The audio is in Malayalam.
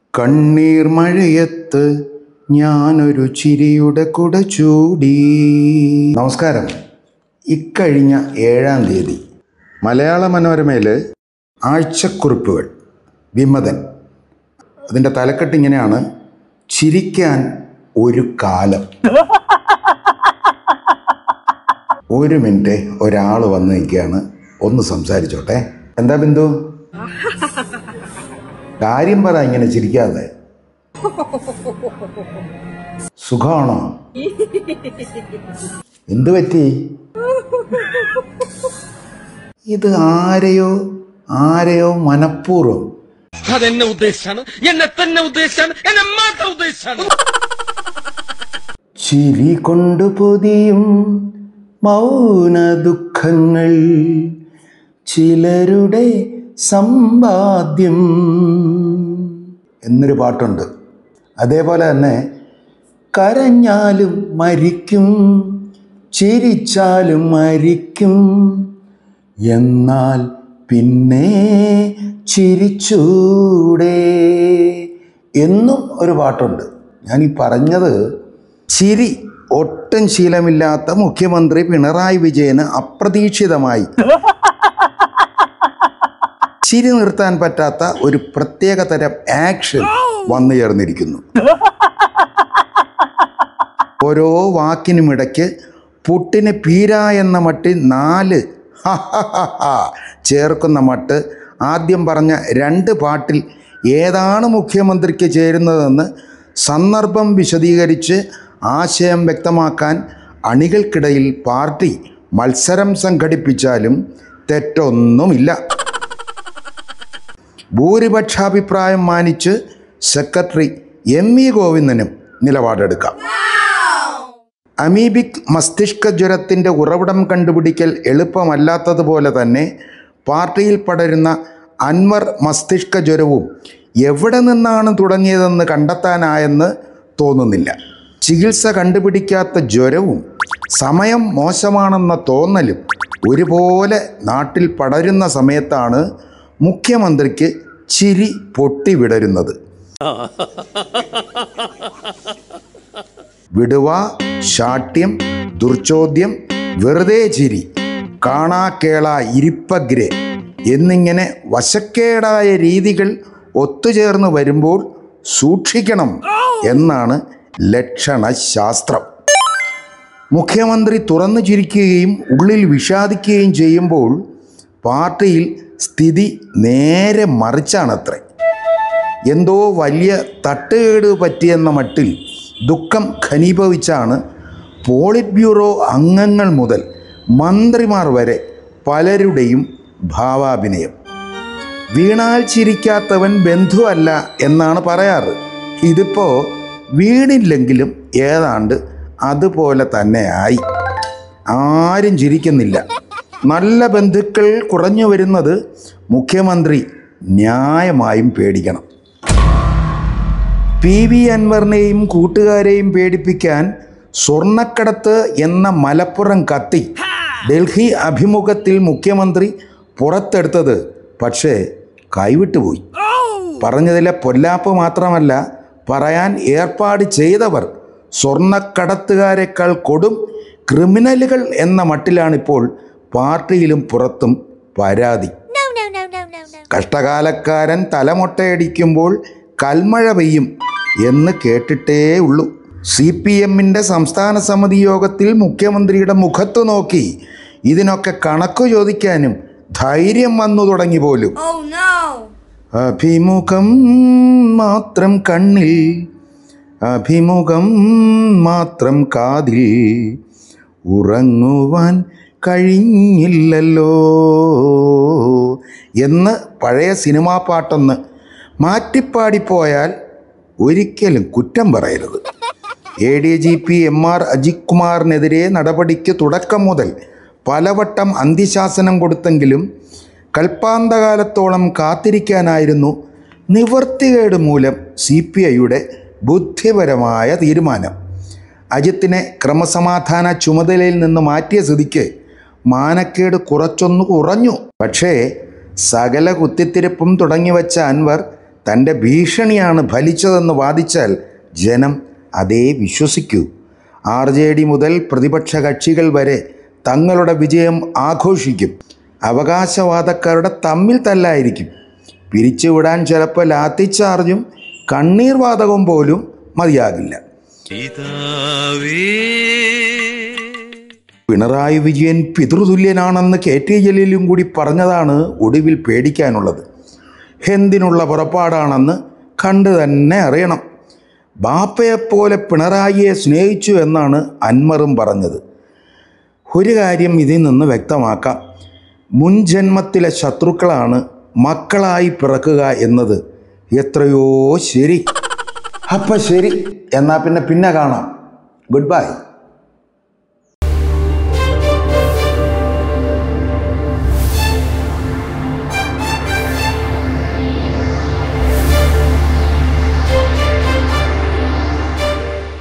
കണ്ണീർ മഴയത്ത് ഞാനൊരു ചിരിയുടെ കുട ചൂടി നമസ്കാരം ഇക്കഴിഞ്ഞ ഏഴാം തീയതി മലയാള മനോരമയിൽ ആഴ്ചക്കുറിപ്പുകൾ വിമതൻ അതിൻ്റെ തലക്കെട്ട് ഇങ്ങനെയാണ് ചിരിക്കാൻ ഒരു കാലം ഒരു മിനിറ്റ് ഒരാൾ വന്ന് നിൽക്കുകയാണ് ഒന്ന് സംസാരിച്ചോട്ടെ എന്താ ബിന്ദു കാര്യം പറ ഇങ്ങനെ ചിരിക്കാതെ സുഖമാണോ എന്തു പറ്റി ഇത് ആരെയോ ആരെയോ മനഃപൂർവ്വം അതെന്നെ ഉദ്ദേശിച്ചാണ് എന്നെ തന്നെ ഉദ്ദേശിച്ചാണ് എന്നെ മാത്രം ഉദ്ദേശിച്ചാണ് ചിരി കൊണ്ടു പൊതിയും മൗന ദുഃഖങ്ങൾ ചിലരുടെ സമ്പാദ്യം എന്നൊരു പാട്ടുണ്ട് അതേപോലെ തന്നെ കരഞ്ഞാലും മരിക്കും ചിരിച്ചാലും മരിക്കും എന്നാൽ പിന്നെ ചിരിച്ചൂടെ എന്നും ഒരു പാട്ടുണ്ട് ഞാൻ ഈ പറഞ്ഞത് ചിരി ഒട്ടും ശീലമില്ലാത്ത മുഖ്യമന്ത്രി പിണറായി വിജയന് അപ്രതീക്ഷിതമായി ചിരി നിർത്താൻ പറ്റാത്ത ഒരു പ്രത്യേക തരം ആക്ഷൻ വന്നു ചേർന്നിരിക്കുന്നു ഓരോ വാക്കിനുമിടയ്ക്ക് പുട്ടിന് പീര എന്ന മട്ടിൽ നാല് ഹ ഹ ഹ ഹ ചേർക്കുന്ന മട്ട് ആദ്യം പറഞ്ഞ രണ്ട് പാട്ടിൽ ഏതാണ് മുഖ്യമന്ത്രിക്ക് ചേരുന്നതെന്ന് സന്ദർഭം വിശദീകരിച്ച് ആശയം വ്യക്തമാക്കാൻ അണികൾക്കിടയിൽ പാർട്ടി മത്സരം സംഘടിപ്പിച്ചാലും തെറ്റൊന്നുമില്ല ഭൂരിപക്ഷാഭിപ്രായം മാനിച്ച് സെക്രട്ടറി എം ഇ ഗോവിന്ദനും നിലപാടെടുക്കാം അമീബിക് മസ്തിഷ്ക ജ്വരത്തിൻ്റെ ഉറവിടം കണ്ടുപിടിക്കൽ എളുപ്പമല്ലാത്തതുപോലെ തന്നെ പാർട്ടിയിൽ പടരുന്ന അൻവർ മസ്തിഷ്ക ജ്വരവും എവിടെ നിന്നാണ് തുടങ്ങിയതെന്ന് കണ്ടെത്താനായെന്ന് തോന്നുന്നില്ല ചികിത്സ കണ്ടുപിടിക്കാത്ത ജ്വരവും സമയം മോശമാണെന്ന തോന്നലും ഒരുപോലെ നാട്ടിൽ പടരുന്ന സമയത്താണ് മുഖ്യമന്ത്രിക്ക് ചിരി പൊട്ടിവിടരുന്നത് വിടുവ ശാഠ്യം ദുർച്ചോദ്യം വെറുതെ ചിരി കാണാക്കേള ഇരിപ്പഗ്രെ എന്നിങ്ങനെ വശക്കേടായ രീതികൾ ഒത്തുചേർന്ന് വരുമ്പോൾ സൂക്ഷിക്കണം എന്നാണ് ലക്ഷണശാസ്ത്രം മുഖ്യമന്ത്രി തുറന്നു ചിരിക്കുകയും ഉള്ളിൽ വിഷാദിക്കുകയും ചെയ്യുമ്പോൾ പാർട്ടിയിൽ സ്ഥിതി നേരെ മറിച്ചാണത്രേ എന്തോ വലിയ തട്ടുകേട് പറ്റിയെന്ന മട്ടിൽ ദുഃഖം ഘനീഭവിച്ചാണ് പോളിറ്റ് ബ്യൂറോ അംഗങ്ങൾ മുതൽ മന്ത്രിമാർ വരെ പലരുടെയും ഭാവാഭിനയം വീണാൽ ചിരിക്കാത്തവൻ ബന്ധുവല്ല എന്നാണ് പറയാറ് ഇതിപ്പോൾ വീണില്ലെങ്കിലും ഏതാണ്ട് അതുപോലെ തന്നെ ആയി ആരും ചിരിക്കുന്നില്ല നല്ല ബന്ധുക്കൾ കുറഞ്ഞു വരുന്നത് മുഖ്യമന്ത്രി ന്യായമായും പേടിക്കണം പി വി അൻവറിനെയും കൂട്ടുകാരെയും പേടിപ്പിക്കാൻ സ്വർണ്ണക്കടത്ത് എന്ന മലപ്പുറം കത്തി ഡൽഹി അഭിമുഖത്തിൽ മുഖ്യമന്ത്രി പുറത്തെടുത്തത് പക്ഷേ കൈവിട്ടുപോയി പറഞ്ഞതിലെ പൊല്ലാപ്പ് മാത്രമല്ല പറയാൻ ഏർപ്പാട് ചെയ്തവർ സ്വർണ്ണക്കടത്തുകാരെക്കാൾ കൊടും ക്രിമിനലുകൾ എന്ന മട്ടിലാണിപ്പോൾ പാർട്ടിയിലും പുറത്തും പരാതി No, no, no, no, no, no. കഷ്ടകാലക്കാരൻ തലമൊട്ടയടിക്കുമ്പോൾ കൽമഴ പെയ്യും എന്ന് കേട്ടിട്ടേ ഉള്ളൂ സി പി എമ്മിൻ്റെ സംസ്ഥാന സമിതി യോഗത്തിൽ മുഖ്യമന്ത്രിയുടെ മുഖത്ത് നോക്കി ഇതിനൊക്കെ കണക്ക് ചോദിക്കാനും ധൈര്യം വന്നു തുടങ്ങി പോലും Oh no! അഭിമുഖം മാത്രം കണ്ണിൽ അഭിമുഖം മാത്രം കാതിൽ ഉറങ്ങുവാൻ കഴിഞ്ഞില്ലല്ലോ എന്ന് പഴയ സിനിമാ പാട്ടൊന്ന് മാറ്റിപ്പാടിപ്പോയാൽ ഒരിക്കലും കുറ്റം പറയരുത് A D G P M R Ajith കുമാറിനെതിരെ നടപടിക്ക് തുടക്കം മുതൽ പലവട്ടം അന്ത്യശാസനം കൊടുത്തെങ്കിലും കൽപ്പാന്തകാലത്തോളം കാത്തിരിക്കാനായിരുന്നു നിവർത്തികേട് മൂലം സി പി ഐയുടെ ബുദ്ധിപരമായ തീരുമാനം അജിത്തിനെ ക്രമസമാധാന ചുമതലയിൽ നിന്ന് മാറ്റിയ സ്ഥിതിക്ക് മാനക്കേട് കുറച്ചൊന്നു കുറഞ്ഞു പക്ഷേ സകല കുത്തിത്തിരിപ്പും തുടങ്ങി വച്ച അൻവർ തൻ്റെ ഭീഷണിയാണ് ഫലിച്ചതെന്ന് വാദിച്ചാൽ ജനം അതേ വിശ്വസിക്കൂ ആർ ജെ ഡി മുതൽ പ്രതിപക്ഷ കക്ഷികൾ വരെ തങ്ങളുടെ വിജയം ആഘോഷിക്കും അവകാശവാദക്കാരുടെ തമ്മിൽ തല്ലായിരിക്കും പിരിച്ചുവിടാൻ ചിലപ്പോൾ ലാത്തി ചാർജും കണ്ണീർ വാതകവും പോലും മതിയാകില്ല പിണറായി വിജയൻ പിതൃതുല്യനാണെന്ന് കെ ടി ജലീലും കൂടി പറഞ്ഞതാണ് ഒടുവിൽ പേടിക്കാനുള്ളത് എന്തിനുള്ള പുറപ്പാടാണെന്ന് കണ്ടു തന്നെ അറിയണം ബാപ്പയെപ്പോലെ പിണറായിയെ സ്നേഹിച്ചു എന്നാണ് അൻവറും പറഞ്ഞത് ഒരു കാര്യം ഇതിൽ നിന്ന് വ്യക്തമാക്കാം മുൻജന്മത്തിലെ ശത്രുക്കളാണ് മക്കളായി പിറക്കുക എന്നത് എത്രയോ ശരി അപ്പം ശരി എന്നാൽ പിന്നെ പിന്നെ കാണാം ഗുഡ് ബൈ